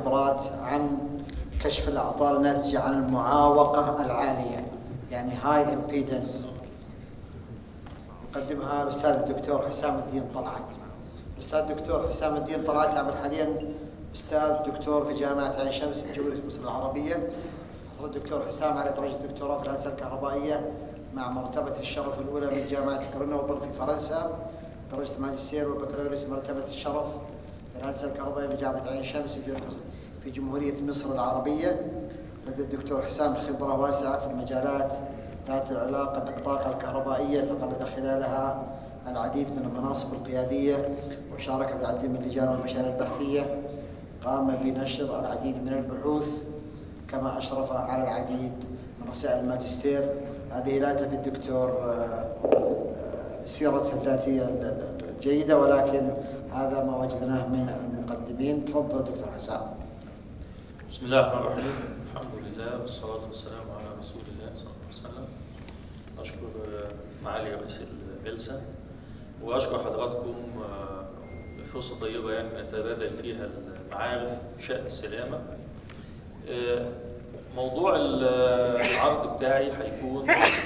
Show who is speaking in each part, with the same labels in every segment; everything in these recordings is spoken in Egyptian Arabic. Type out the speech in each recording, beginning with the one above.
Speaker 1: خبرات عن كشف الاعطال الناتجه عن المعاوقه العاليه يعني هاي امبيدنس يقدمها الاستاذ الدكتور حسام الدين طلعت الاستاذ الدكتور حسام الدين طلعت يعمل حاليا استاذ دكتور في جامعه عين شمس في جمهوريه مصر العربيه حصل الدكتور حسام على درجه دكتوراه في الهندسه الكهربائيه مع مرتبه الشرف الاولى من جامعه كرونوبل في فرنسا درجه الماجستير والبكالوريوس مرتبه الشرف في الهندسه الكهربائيه بجامعه عين شمس في في جمهوريه مصر العربيه لدى الدكتور حسام خبره واسعه في المجالات ذات العلاقه بالطاقه الكهربائيه تقلد خلالها العديد من المناصب القياديه وشارك في العديد من اللجان والمشاريع البحثيه قام بنشر العديد من البحوث كما اشرف على العديد من رسائل الماجستير هذه لا تفي الدكتور آه، آه، سيرته الذاتيه جيده ولكن هذا ما وجدناه من المقدمين تفضل دكتور حسام
Speaker 2: بسم الله الرحمن الرحيم الحمد لله والصلاة والسلام على رسول الله صلى الله عليه وسلم أشكر آه، معالي رئيس الجلسة وأشكر حضراتكم آه، فرصة طيبة يعني نتبادل فيها المعارف بشأن السلامة آه، موضوع ال- العرض بتاعي هيكون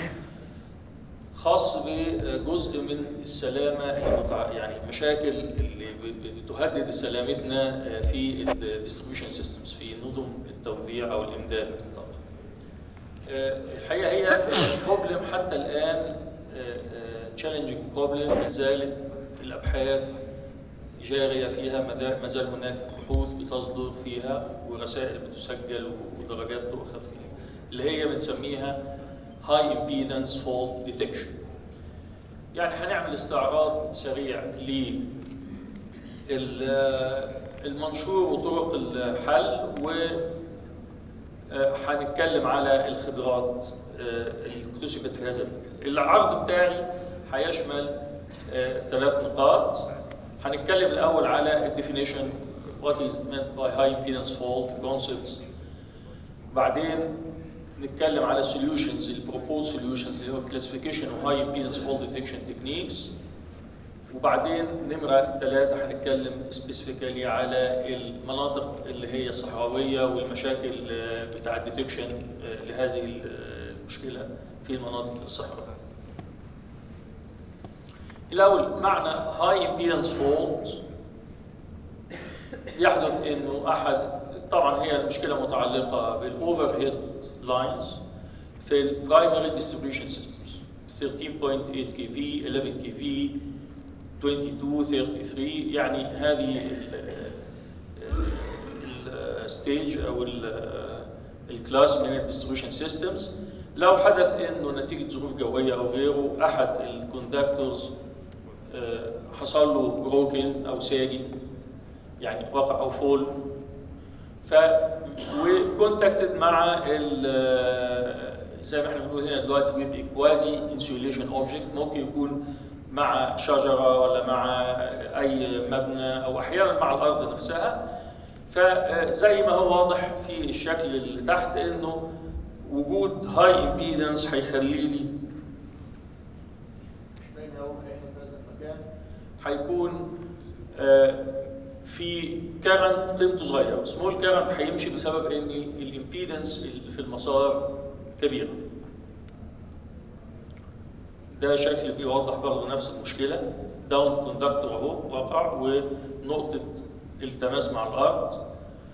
Speaker 2: خاص بجزء من السلامة المتع... يعني المشاكل اللي ب- بتهدد سلامتنا في الديستريبيوشن سيستمز في نظم التوزيع او الامداد بالطاقة. آه، الحقيقة هي بروبلم حتى الآن تشالنجينج بروبلم ما زالت الأبحاث جارية فيها ما ما زال هناك بحوث بتصدر فيها ورسائل بتسجل ودرجات تؤخذ فيها اللي هي بنسميها هاي امبيدنس فولت ديتكشن يعني هنعمل استعراض سريع للمنشور وطرق الحل و آه، هنتكلم على الخبرات آه، اللي اكتسبت في هذا المجال. العرض بتاعي هيشمل آه، ثلاث نقاط هنتكلم الاول على الديفينيشن what is meant by high impedance fault concepts بعدين نتكلم على solutions البروبوز solutions اللي هو classification of high impedance fault detection techniques وبعدين نمرة ثلاثة هنتكلم سبيسيفيكالي على المناطق اللي هي الصحراوية والمشاكل آه، بتاع الديتكشن لهذه ال- المشكلة في المناطق الصحراوية. الأول معنى high impedance fault يحدث انه احد طبعا هي المشكله متعلقه بالاوفر هيد لاينز في البرايمري ديستريبيوشن سيستمز 13.8 كي في 11 كي في 22 33 يعني هذه الستيج او ال- الكلاس من الديستريبيوشن سيستمز لو حدث انه نتيجه ظروف جويه او غيره احد الكوندكتورز حصل له بروكن او ساجن يعني وقع او فول ف وكونتاكتد مع ال زي ما احنا بنقول هنا دلوقتي with كوازي انسيوليشن اوبجكت ممكن يكون مع شجره ولا مع اي مبنى او احيانا مع الارض نفسها فزي ما هو واضح في الشكل اللي تحت انه وجود هاي امبيدنس هيخلي لي مش باين أوي كأنه في هذا المكان هيكون آه، في كارنت قيمته صغيره سمول كارنت هيمشي بسبب ان الامبيدنس اللي في المسار كبيره ده شكل بيوضح برضه نفس المشكله داون كوندكتور اهو وقع ونقطه التماس مع الارض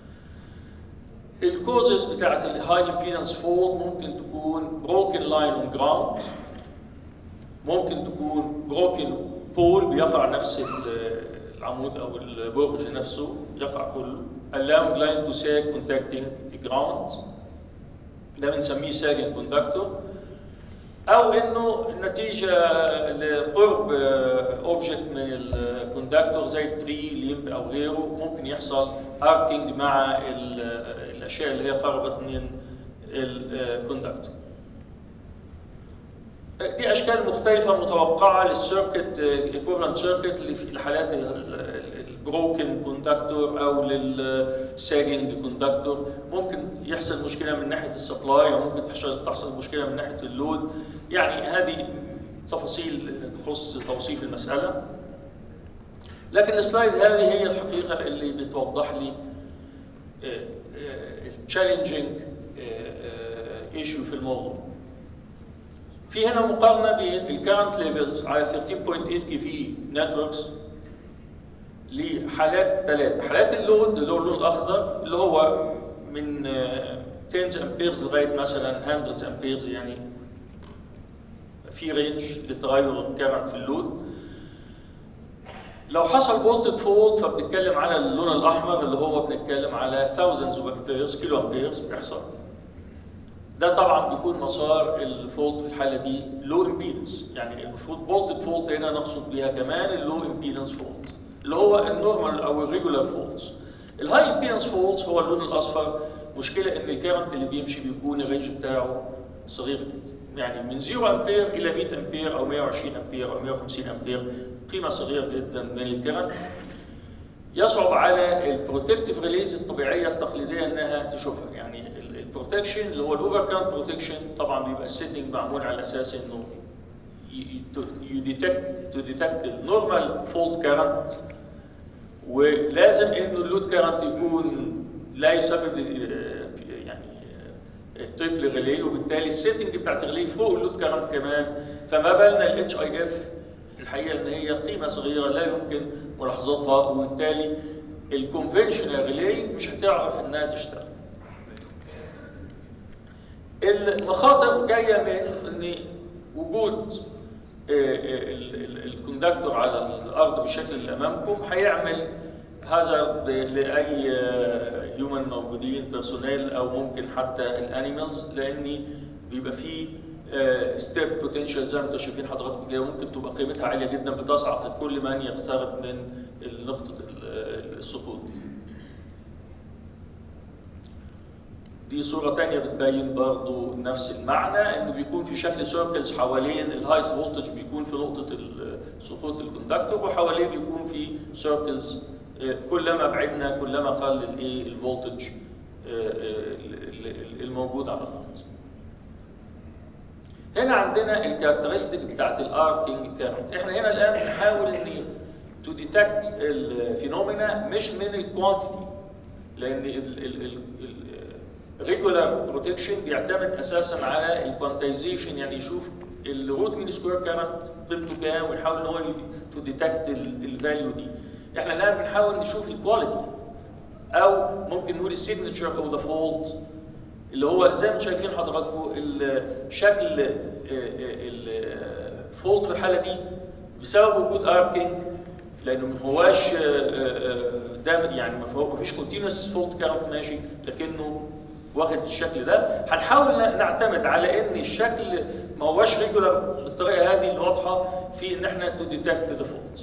Speaker 2: الكوزز بتاعت الهاي امبيدنس فولد ممكن تكون بروكن لاين اون جراوند ممكن تكون بروكن بول بيقع نفس ال- العمود او البرج نفسه يقع كله allowing line to sag contacting the ground ده بنسميه sagging conductor او انه نتيجه لقرب اوبجكت من الكوندكتور زي التري ليمب او غيره ممكن يحصل اركينج مع ال- الاشياء اللي هي قربت من الكوندكتور دي اشكال مختلفه متوقعه للسيركت ايكوفالنت سيركت اللي في الحالات البروكن كوندكتور او للساجنج كوندكتور ممكن يحصل مشكله من ناحيه السبلاي وممكن تحصل تحصل مشكله من ناحيه اللود يعني هذه تفاصيل تخص توصيف المساله لكن السلايد هذه هي الحقيقه اللي بتوضح لي التشالنجينج ايشو في الموضوع في هنا مقارنه بين الكارنت ليفلز على 13.8 كي في نتوركس لحالات ثلاثه حالات اللود اللي هو اللون الاخضر اللي هو من 10 امبيرز لغايه مثلا 100 امبيرز يعني في رينج لتغير الكارنت في اللود لو حصل فولتد فولت فبنتكلم على اللون الاحمر اللي هو بنتكلم على thousands of امبيرز كيلو امبيرز بيحصل ده طبعا بيكون مسار الفولت في الحاله دي لو امبيدنس يعني المفروض فولتد فولت هنا نقصد بيها كمان اللو امبيدنس فولت اللي هو النورمال او الريجولار فولتس الهاي امبيدنس فولتس هو اللون الاصفر مشكله ان الكارنت اللي بيمشي بيكون الرينج بتاعه صغير جدا يعني من 0 امبير الى 100 امبير او 120 امبير او 150 امبير قيمه صغيره جدا من الكرنت يصعب على البروتكتيف ريليز الطبيعيه التقليديه انها تشوفها يعني البروتكشن اللي هو الاوفر كارنت بروتكشن طبعا بيبقى السيتنج معمول على اساس انه يديتكت تو ديتكت النورمال فولت كارنت ولازم انه اللود كارنت يكون لا يسبب يعني تريبل ريلي وبالتالي السيتنج بتاعت الريلي فوق اللود كارنت كمان فما بالنا الاتش اي اف الحقيقه ان هي قيمه صغيره لا يمكن ملاحظتها وبالتالي الكونفنشنال ريلي مش هتعرف انها تشتغل. المخاطر جايه من ان وجود الكوندكتور على الارض بالشكل اللي امامكم هيعمل هذا لاي هيومن موجودين بيرسونيل او ممكن حتى الانيمالز لان بيبقى فيه ستيب بوتنشال زي ما انتم شايفين حضراتكم كده ممكن تبقى قيمتها عاليه جدا بتصعق كل من يقترب من نقطه السقوط. دي صورة تانية بتبين برضو نفس المعنى انه بيكون في شكل سيركلز حوالين الهايست فولتج بيكون في نقطة سقوط الكوندكتور وحواليه بيكون في سيركلز كلما بعدنا كلما قل الايه الفولتج الموجود على الارض. هنا عندنا الكاركترستيك بتاعت الاركينج كارنت احنا هنا الان بنحاول ان تو ديتكت الفينومينا مش من الكوانتيتي لان الريجولار بروتكشن بيعتمد اساسا على الكوانتايزيشن يعني يشوف الروت مين سكوير كارنت قيمته كام ويحاول ان هو تو ديتكت الفاليو دي احنا الان بنحاول نشوف الكواليتي او ممكن نقول السيجنتشر اوف ذا فولت اللي هو زي ما شايفين حضراتكم شكل الفولت في الحاله دي بسبب وجود اركينج لانه ما هواش دائما يعني ما فيش كونتينوس فولت كارنت ماشي لكنه واخد الشكل ده هنحاول نعتمد على ان الشكل ما هواش ريجولار بالطريقه هذه الواضحه في ان احنا تو ديتكت ذا فولت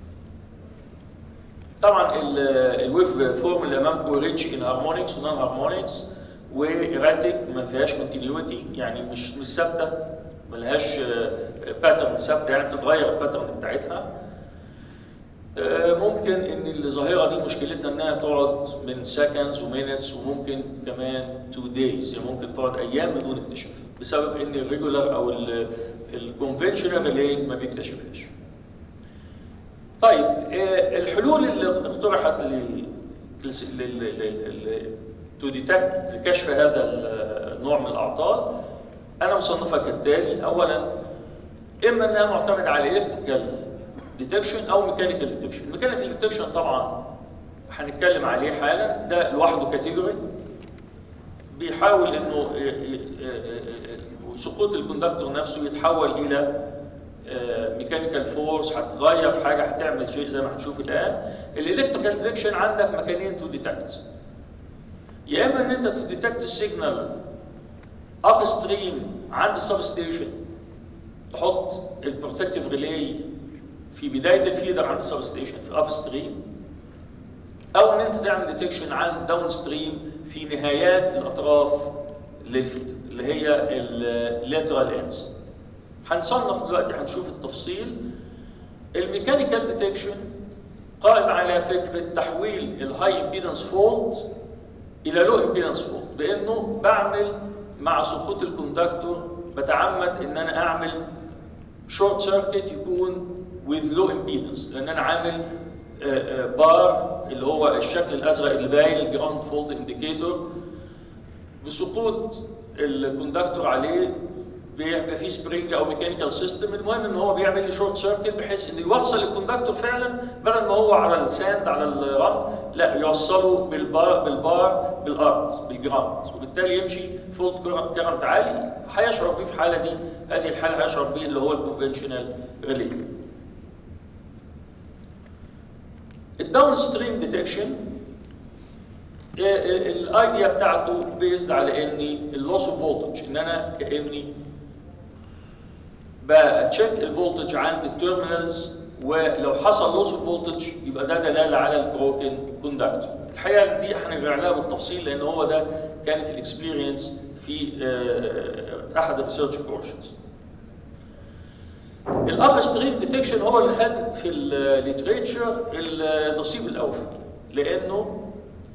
Speaker 2: طبعا الويف فورم اللي امامكم ريتش ان هارمونكس ونون هارمونكس وإيراتيك ما فيهاش كونتينيوتي يعني مش مش ثابته ما لهاش باترن ثابته يعني بتتغير الباترن بتاعتها ممكن ان الظاهره دي مشكلتها انها تقعد من سكندز ومينتس وممكن كمان تو دايز يعني ممكن تقعد ايام بدون اكتشاف بسبب ان الريجولار او الكونفنشنال ريلي ما بيكتشفهاش. طيب الحلول اللي اقترحت تو ديتكت لكشف هذا النوع من الاعطال انا مصنفها كالتالي اولا اما انها معتمده على الكتريكال ديتكشن او ميكانيكال ديتكشن الميكانيكال ديتكشن طبعا هنتكلم عليه حالا ده لوحده كاتيجوري بيحاول انه سقوط الكوندكتور نفسه يتحول الى ميكانيكال فورس هتغير حاجه هتعمل شيء زي ما هنشوف الان الالكتريكال ديتكشن عندك مكانين تو ديتكت يا اما ان انت تديتكت السيجنال اب ستريم عند السب ستيشن تحط البروتكتيف ريلي في بدايه الفيدر عند السب ستيشن في اب ستريم او ان انت تعمل ديتكشن عند داون ستريم في نهايات الاطراف للفيدر اللي هي اللاترال اندز هنصنف دلوقتي هنشوف التفصيل الميكانيكال ديتكشن قائم على فكره تحويل الهاي امبيدنس فولت الى لو امبيدنس فولت بانه بعمل مع سقوط الكوندكتور بتعمد ان انا اعمل شورت سيركت يكون with low impedance لان انا عامل بار اللي هو الشكل الازرق اللي باين الجراوند فولد انديكيتور بسقوط الكوندكتور عليه بيبقى فيه سبرينج او ميكانيكال سيستم المهم ان هو بيعمل لي شورت سيركت بحيث ان يوصل الكوندكتور فعلا بدل ما هو على الساند على الرمل لا يوصله بالبار بالبار بالارض بالجراوند وبالتالي يمشي فولت كرنت عالي هيشعر بيه في الحاله دي هذه الحاله هيشعر بيه اللي هو الكونفنشنال ريلي الداون ستريم ديتكشن الايديا بتاعته بيزد على اني اللوس اوف فولتج ان انا كاني بتشيك الفولتج عند التيرمينالز ولو حصل لوس اوف فولتج يبقى ده دلاله على البروكن كوندكتور الحقيقه دي هنرجع لها بالتفصيل لان هو ده كانت الاكسبيرينس في احد الريسيرش بروجكتس الاب ستريم ديتكشن هو اللي خد في الليتريتشر النصيب الاول لانه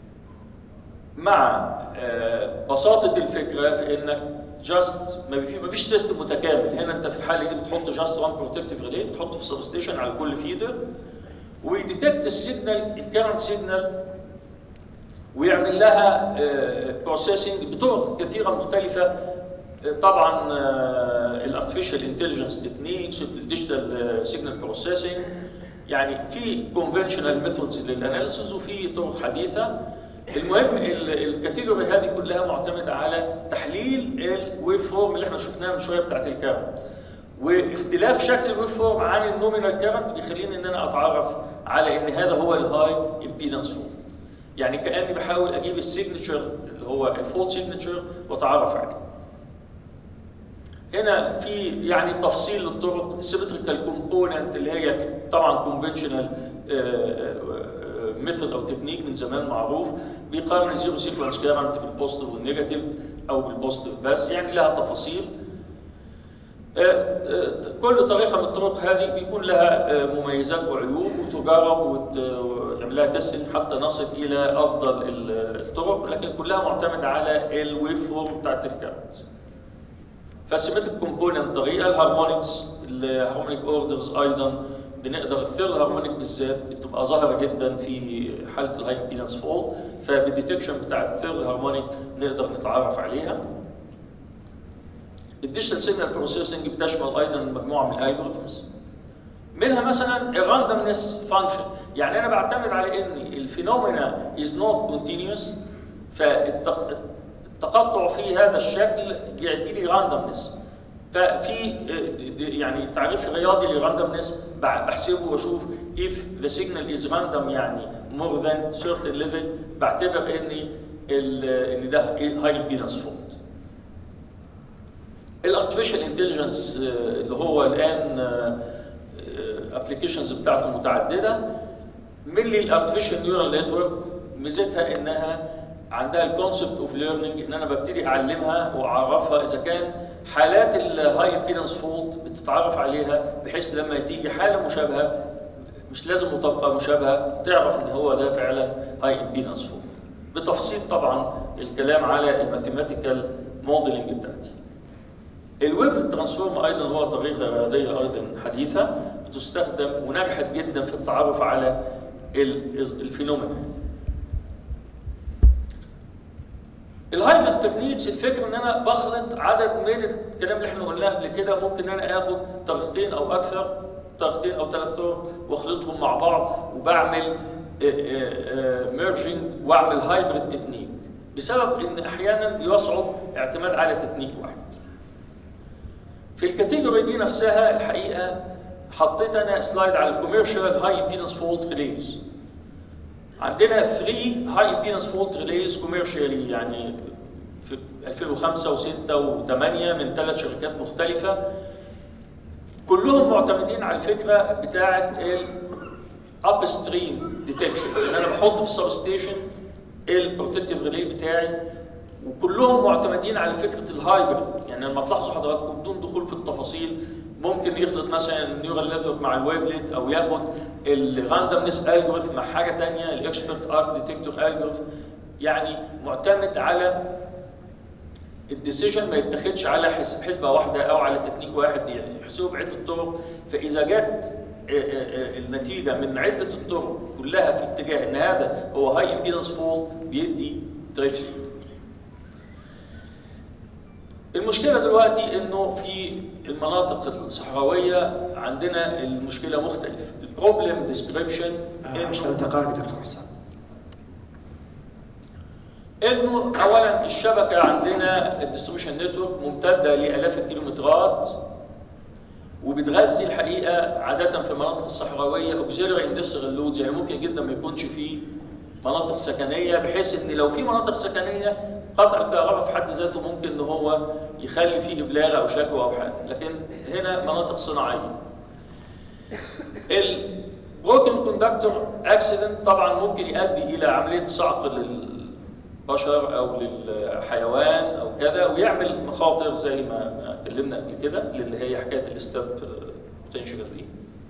Speaker 2: مع بساطه الفكره في انك جاست ما فيش سيستم متكامل هنا انت في الحاله دي بتحط جاست وان بروتكتيف ريلي بتحطه في سب ستيشن على كل فيدر ويديتكت السيجنال الكرنت سيجنال ويعمل لها بروسيسنج بطرق كثيره مختلفه طبعا الارتفيشال انتليجنس تكنيكس الديجيتال سيجنال بروسيسنج يعني في كونفنشنال ميثودز للاناليسيز وفي طرق حديثه المهم الكاتيجوري هذه كلها معتمده على تحليل الويف فورم اللي احنا شفناها من شويه بتاعت الكارنت واختلاف شكل الويف فورم عن النومينال كارنت بيخليني ان انا اتعرف على ان هذا هو الهاي امبيدنس فورم يعني كاني بحاول اجيب السيجنتشر اللي هو الفولت سيجنتشر واتعرف عليه هنا في يعني تفصيل للطرق السيمتريكال كومبوننت اللي هي طبعا كونفنشنال ميثود او تكنيك من زمان معروف بيقارن الزيرو سيكونس كارنت بالبوزيتيف والنيجاتيف او بالبوزيتيف بس يعني لها تفاصيل كل طريقه من الطرق هذه بيكون لها مميزات وعيوب وتجارب ويعمل لها تيستنج حتى نصل الى افضل الطرق لكن كلها معتمده على الويف فورم بتاعت الكارنت فالسيمتريك كومبوننت طريقه الهارمونكس الهارمونيك اوردرز ايضا بنقدر الثيرد هارمونيك بالذات بتبقى ظاهره جدا في حاله الهاي امبيدنس فولت فبالديتكشن بتاع الثيرد هارمونيك نقدر نتعرف عليها الديجيتال سيجنال بروسيسنج بتشمل ايضا مجموعه من الالجوريثمز منها مثلا الراندمنس فانكشن يعني انا بعتمد على ان الفينومينا از نوت كونتينيوس فالتقطع في هذا الشكل بيدي لي راندمنس ففي يعني تعريف رياضي للراندمنس بحسبه واشوف if the signal is random يعني more than certain level بعتبر ان ان ده high impedance fault. الارتفيشال انتليجنس اللي هو الان ابلكيشنز بتاعته متعدده ملي الارتفيشال نيورال نتورك ميزتها انها عندها الكونسبت اوف ليرنينج ان انا ببتدي اعلمها واعرفها اذا كان حالات الهاي امبيدنس فولت بتتعرف عليها بحيث لما تيجي حاله مشابهه مش لازم مطابقه مشابهه تعرف ان هو ده فعلا هاي امبيدنس فولت بتفصيل طبعا الكلام على الماثيماتيكال موديلنج بتاعتي الويف ترانسفورم ايضا هو طريقه رياضيه ايضا حديثه بتستخدم ونجحت جدا في التعرف على الفينومينا الهايبرد تكنيكس الفكره ان انا بخلط عدد من الكلام اللي احنا قلناه قبل كده ممكن ان انا اخد طريقتين او اكثر طريقتين او ثلاث طرق واخلطهم مع بعض وبعمل ميرجنج واعمل هايبرد تكنيك بسبب ان احيانا يصعب اعتماد على تكنيك واحد. في الكاتيجوري دي نفسها الحقيقه حطيت انا سلايد على الكوميرشال هاي امبيدنس فولت ريليز عندنا 3 هاي امبيدنس فولت ريليز كوميرشالي يعني في 2005 و6 و8 من ثلاث شركات مختلفه كلهم معتمدين على الفكره بتاعه الاب ستريم ديتكشن ان انا بحط في السب ستيشن البروتكتيف ريلي بتاعي وكلهم معتمدين على فكره الهايبرد يعني لما تلاحظوا حضراتكم بدون دخول في التفاصيل ممكن يخلط مثلا النيورال نتورك مع الويفلت او ياخد الراندمنس الجوريثم مع حاجه ثانيه الاكسبرت ارك ديتكتور الجوريثم يعني معتمد على الديسيجن ما يتخذش على حسبه واحده او على تكنيك واحد يحسبه بعده طرق فاذا جت النتيجه من عده الطرق كلها في اتجاه ان هذا هو هاي امبيدنس فولت بيدي تريبسي المشكله دلوقتي انه في المناطق الصحراويه عندنا المشكله مختلفه البروبلم ديسكريبشن
Speaker 1: 10 دقائق دكتور حسام
Speaker 2: انه اولا الشبكه عندنا الديستريبيوشن نتورك ممتده لالاف الكيلومترات وبتغذي الحقيقه عاده في المناطق الصحراويه اوكسيلري اندستريال لودز يعني ممكن جدا ما يكونش في مناطق سكنيه بحيث ان لو في مناطق سكنيه قطع الكهرباء في حد ذاته ممكن ان هو يخلي فيه ابلاغ او شكوى او حاجه لكن هنا مناطق صناعيه البروكن كوندكتور اكسيدنت طبعا ممكن يؤدي الى عمليه صعق للبشر او للحيوان او كذا ويعمل مخاطر زي ما اتكلمنا قبل كده اللي هي حكايه الاستاب بوتنشال دي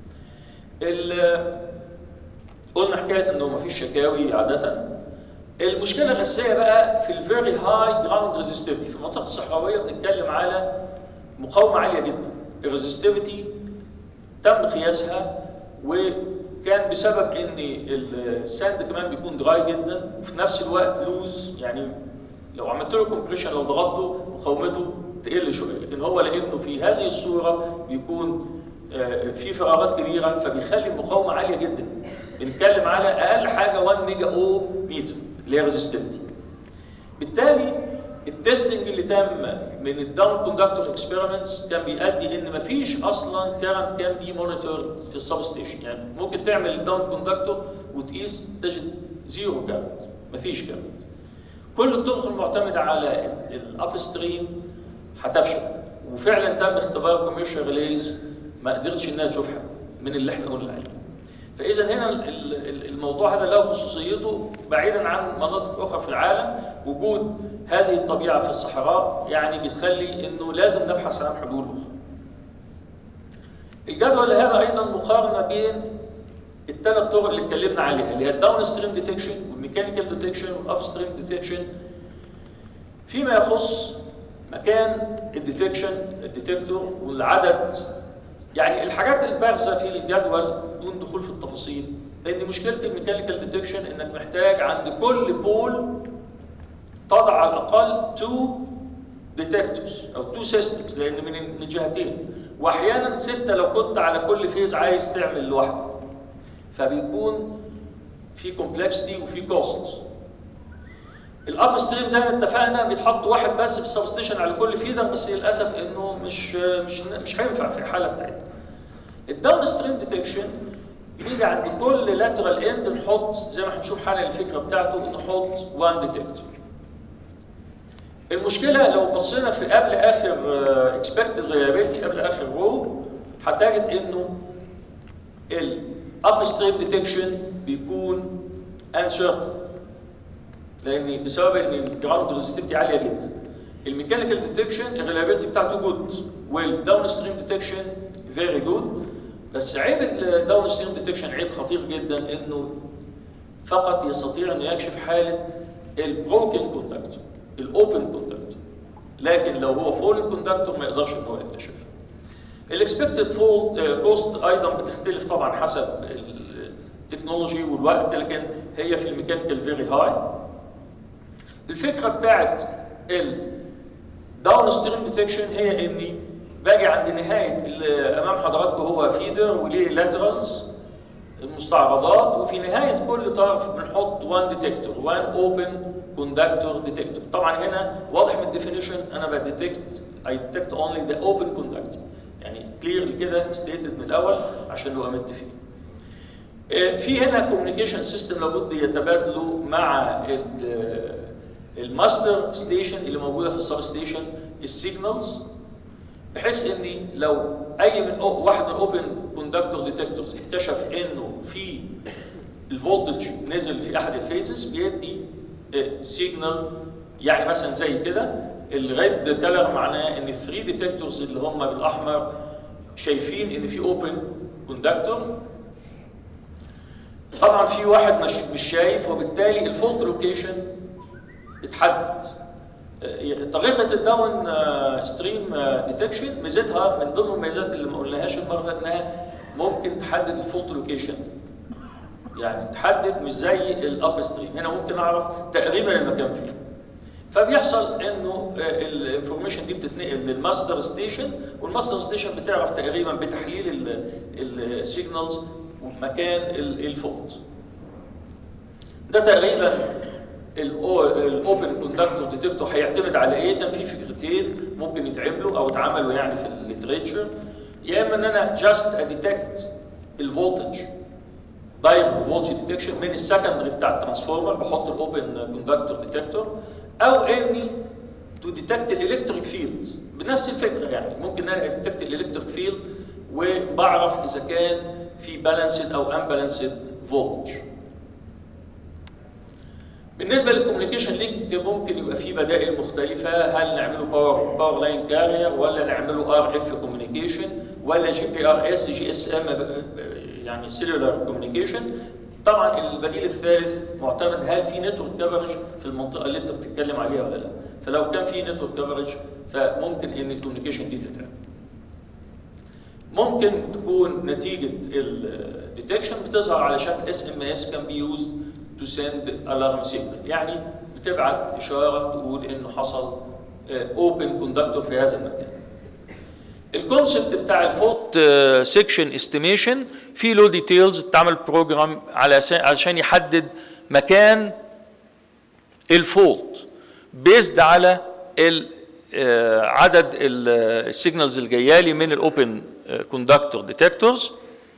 Speaker 2: قلنا حكايه انه ما فيش شكاوي عاده المشكله الاساسيه بقى في الفيري هاي جراوند ريزيستيفيتي في المناطق الصحراويه بنتكلم على مقاومه عاليه جدا الريزيستيفيتي تم قياسها وكان بسبب ان الساند كمان بيكون دراي جدا وفي نفس الوقت لوز يعني لو عملت له كومبريشن لو ضغطته مقاومته تقل شويه لكن هو لانه في هذه الصوره بيكون في فراغات كبيره فبيخلي المقاومه عاليه جدا بنتكلم على اقل حاجه 1 ميجا او متر اللي هي ريزيستيفيتي بالتالي التستنج اللي تم من الداون كوندكتور اكسبيرمنتس كان بيؤدي ان مفيش اصلا كارنت كان بي مونيتور في السب ستيشن يعني ممكن تعمل الداون كوندكتور وتقيس تجد زيرو كارنت مفيش كارنت كل الطرق المعتمده على الاب ستريم هتفشل وفعلا تم اختبار كوميرشال ريليز ما قدرتش انها تشوف حاجه من اللي احنا قلنا عليه فاذا هنا الموضوع هذا له خصوصيته بعيدا عن مناطق اخرى في العالم وجود هذه الطبيعه في الصحراء يعني بتخلي انه لازم نبحث عن حلول اخرى. الجدول هذا ايضا مقارنه بين الثلاث طرق اللي اتكلمنا عليها اللي هي الداون ستريم ديتكشن والميكانيكال ديتكشن والاب ستريم ديتكشن فيما يخص مكان الديتكشن الديتكتور والعدد يعني الحاجات البارزه في الجدول دون دخول في التفاصيل لان مشكله الميكانيكال ديتكشن انك محتاج عند كل بول تضع على الاقل تو ديتكتورز او تو سيستمز لان من الجهتين واحيانا سته لو كنت على كل فيز عايز تعمل لوحده فبيكون في كومبلكسيتي وفي كوست الاب ستريم زي ما اتفقنا بيتحط واحد بس في السبستيشن على كل فيدر بس للاسف انه مش مش مش هينفع في الحاله بتاعتنا. الداون ستريم ديتكشن بنيجي عند كل لاترال اند نحط زي ما هنشوف حالا الفكره بتاعته نحط وان ديتكتور. المشكله لو بصينا في قبل اخر اكسبكتد ريلابيلتي قبل اخر رو هتجد انه الاب ستريم ديتكشن بيكون انسرتن لان بسبب ان الجراوند ريزستيفيتي عاليه جدا الميكانيكال ديتكشن الريلابيلتي بتاعته جود والداون ستريم ديتكشن فيري جود بس عيب الداون ستريم ديتكشن عيب خطير جدا انه فقط يستطيع انه يكشف حاله البروكن كوندكتور الاوبن كوندكتور لكن لو هو فولن كوندكتور ما يقدرش ان هو يكتشف الاكسبكتد فول كوست ايضا بتختلف طبعا حسب التكنولوجي والوقت لكن هي في الميكانيكال فيري هاي الفكره بتاعت الداون ستريم ديتكشن هي اني باجي عند نهايه اللي امام حضراتكم هو فيدر وليه لاترالز المستعرضات وفي نهايه كل طرف بنحط وان ديتكتور وان اوبن كوندكتور ديتكتور طبعا هنا واضح من الديفينيشن انا بديتكت اي ديتكت اونلي ذا اوبن كوندكتور يعني كلير كده ستيتد من الاول عشان نبقى متفقين في هنا كوميونيكيشن سيستم لابد يتبادلوا مع الماستر ستيشن اللي موجوده في السب ستيشن السيجنالز بحيث ان لو اي من واحد من الاوبن كوندكتور ديتكتورز اكتشف انه في الفولتج نزل في احد الفيزز بيدي سيجنال يعني مثلا زي كده الريد كلر معناه ان الثري ديتكتورز اللي هم بالاحمر شايفين ان في اوبن كوندكتور طبعا في واحد مش مش شايف وبالتالي الفولت لوكيشن اتحدد طريقه الداون ستريم ديتكشن ميزتها من ضمن الميزات اللي ما قلناهاش المره اللي فاتت انها ممكن تحدد الفولت لوكيشن يعني تحدد مش زي الاب ستريم هنا ممكن اعرف تقريبا المكان فين فبيحصل انه الانفورميشن دي بتتنقل للماستر ستيشن والماستر ستيشن بتعرف تقريبا بتحليل السيجنالز مكان الفولت ده تقريبا الاوبن كوندكتور ديتكتور هيعتمد على ايه؟ كان في فكرتين ممكن يتعملوا او اتعملوا يعني في الليتريتشر يا اما ان انا جاست اديتكت الفولتج دايركت فولتج ديتكشن من السكندري بتاع الترانسفورمر بحط الاوبن كوندكتور ديتكتور او اني تو ديتكت الالكتريك فيلد بنفس الفكره يعني ممكن ان انا اديتكت الالكتريك فيلد وبعرف اذا كان في بالانسد او امبالانسد فولتج بالنسبه للكوميونيكيشن لينك ممكن يبقى فيه بدائل مختلفه هل نعمله باور باور لاين كارير ولا نعمله ار اف كوميونيكيشن ولا جي بي ار اس جي اس ام يعني سيلولار كوميونيكيشن طبعا البديل الثالث معتمد هل في نتورك كفرج في المنطقه اللي انت بتتكلم عليها ولا لا فلو كان في نتورك كفرج فممكن ان الكوميونيكيشن دي تتعمل ممكن تكون نتيجه الديتكشن بتظهر على شكل اس ام اس كان بي يوز تو سند الارم سيجنال يعني بتبعت اشاره تقول انه حصل اوبن كوندكتور في هذا المكان الكونسبت بتاع الفولت سيكشن استيميشن في له ديتيلز اتعمل بروجرام على علشان يحدد مكان الفولت بيزد على ال عدد السيجنالز اللي جايه لي من الاوبن كوندكتور ديتكتورز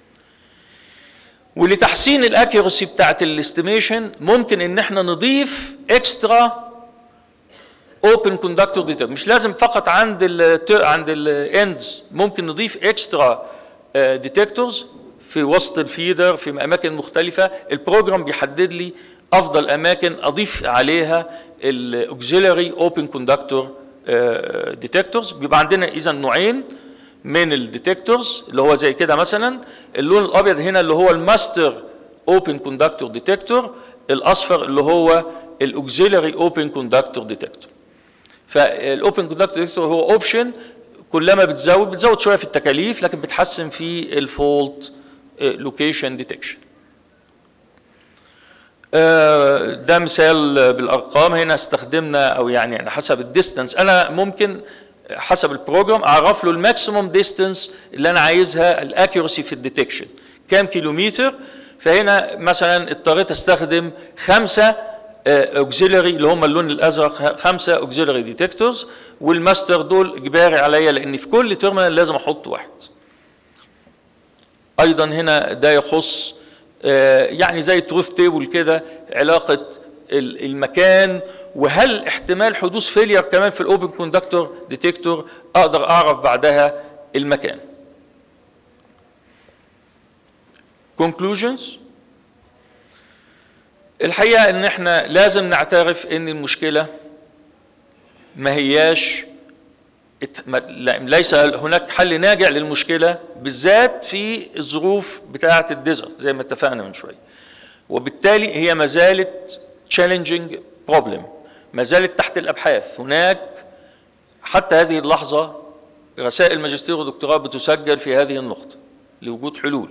Speaker 2: ولتحسين الاكيورسي بتاعت الاستيميشن ممكن ان احنا نضيف اكسترا اوبن كوندكتور ديتكتور مش لازم فقط عند ال عند الاندز ممكن نضيف اكسترا ديتكتورز في وسط الفيدر في اماكن مختلفه البروجرام بيحدد لي افضل اماكن اضيف عليها الاوكسيلري اوبن كوندكتور ديتكتورز بيبقى عندنا اذا نوعين من الديتكتورز اللي هو زي كده مثلا اللون الابيض هنا اللي هو الماستر اوبن كوندكتور ديتكتور الاصفر اللي هو الاوكسيلري اوبن كوندكتور ديتكتور فالاوبن كوندكتور ديتكتور هو اوبشن كلما بتزود بتزود شويه في التكاليف لكن بتحسن في الفولت لوكيشن ديتكشن ده مثال بالارقام هنا استخدمنا او يعني على حسب الديستانس انا ممكن حسب البروجرام اعرف له الماكسيموم ديستانس اللي انا عايزها الاكيورسي في الديتكشن كام كيلومتر فهنا مثلا اضطريت استخدم خمسه اوكسيلري اللي هم اللون الازرق خمسه اوكسيلري ديتكتورز والماستر دول اجباري عليا لان في كل تيرمينال لازم احط واحد ايضا هنا ده يخص يعني زي تروث تيبل كده علاقه المكان وهل احتمال حدوث فيلير كمان في الاوبن كوندكتور ديتكتور اقدر اعرف بعدها المكان conclusions الحقيقه ان احنا لازم نعترف ان المشكله ما هياش ليس هناك حل ناجع للمشكله بالذات في الظروف بتاعه الديزرت زي ما اتفقنا من شويه وبالتالي هي ما زالت challenging problem ما زالت تحت الابحاث هناك حتى هذه اللحظه رسائل ماجستير ودكتوراه بتسجل في هذه النقطه لوجود حلول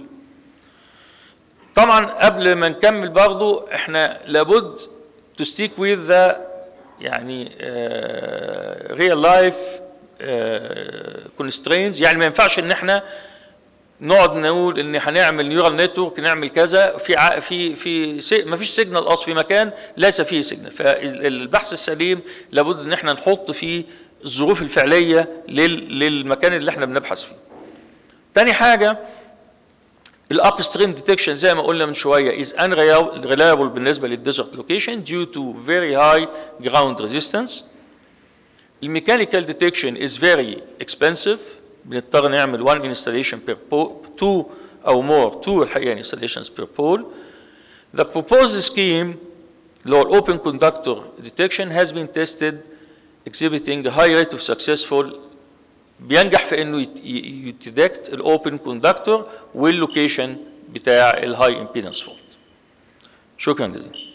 Speaker 2: طبعا قبل ما نكمل برضو احنا لابد to stick with the يعني uh, real life uh, constraints يعني ما ينفعش ان احنا نقعد نقول ان هنعمل نيورال نتورك نعمل كذا في ع... في في سي... ما فيش سيجنال اصلا في مكان ليس فيه سيجنال فالبحث السليم لابد ان احنا نحط فيه الظروف الفعليه لل... للمكان اللي احنا بنبحث فيه. تاني حاجه الاب ستريم ديتكشن زي ما قلنا من شويه is unreliable بالنسبه للديزرت لوكيشن due to very high ground resistance. الميكانيكال ديتكشن is very expensive بنضطر نعمل one installation per pole two او more two الحقيقه installations per pole. The proposed scheme اللي هو open conductor detection has been tested exhibiting a high rate of successful بينجح في انه يتدكت الاوبن كوندكتور واللوكيشن بتاع الهاي امبيدنس فولت شكرا جزيلا